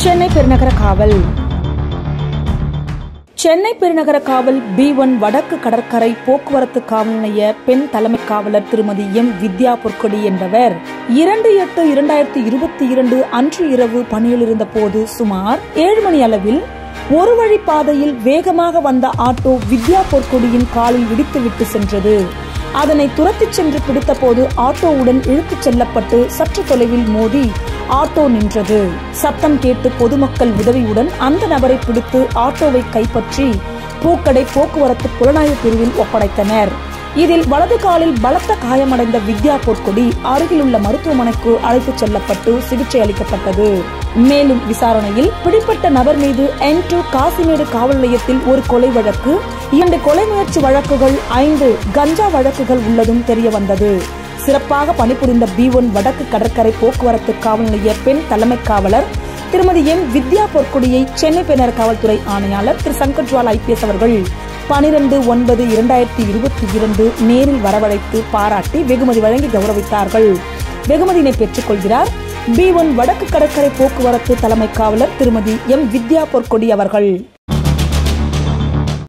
சென்னை பெருநகர காவல் சென்னை பெருநகர காவல் பி ஒன் வடக்கு கடற்கரை போக்குவரத்து காவல் நிலைய பெண் தலைமை காவலர் திருமதி எம் வித்யா பொற்கொடி என்பவர் இரண்டு எட்டு இரண்டாயிரத்தி இருபத்தி இரண்டு அன்று இரவு பணியில் இருந்த போது சுமார் ஏழு மணி அளவில் ஒரு வழி பாதையில் வேகமாக வந்த ஆட்டோ வித்யா பொற்கொடியின் காலில் இடித்துவிட்டு சென்றது அதனை துரத்திச் சென்று பிடித்தபோது ஆட்டோவுடன் இழுத்துச் செல்லப்பட்டு சற்று தொலைவில் மோதி ஆட்டோ நின்றது சத்தம் கேட்டு பொதுமக்கள் உதவியுடன் அந்த நபரை பிடித்து ஆட்டோவை கைப்பற்றி பூக்கடை போக்குவரத்து புலனாய்வு பிரிவில் ஒப்படைத்தனர் இதில் வலது காலில் பலத்த காயமடைந்த வித்யா பொற்கொடி அருகிலுள்ள மருத்துவமனைக்கு அழைத்துச் செல்லப்பட்டு சிகிச்சை அளிக்கப்பட்டது மேலும் விசாரணையில் பிடிப்பட்ட நபர் மீது என் டூ காசிமேடு காவல் நிலையத்தில் ஒரு கொலை வழக்கு இரண்டு கொலை முயற்சி வழக்குகள் ஐந்து கஞ்சா வழக்குகள் உள்ளதும் தெரிய வந்தது சிறப்பாக பணிபுரிந்த பி ஒன் வடக்கு கடற்கரை போக்குவரத்து காவல் நிலைய பெண் தலைமை காவலர் திருமதி எம் வித்யா பொற்கொடியை சென்னை பெண்ணர் காவல்துறை ஆணையாளர் திரு சங்கர்ஜ்வால் ஐபிஎஸ் அவர்கள் பனிரெண்டு ஒன்பது இரண்டாயிரத்தி இருபத்தி இரண்டு நேரில் வரவழைத்து பாராட்டி வெகுமதி வழங்கி கௌரவித்தார்கள் வெகுமதியினை பெற்றுக் கொள்கிறார் பி ஒன் வடக்கு கடற்கரை போக்குவரத்து தலைமை காவலர் திருமதி எம் வித்யா பொற்கொடி அவர்கள்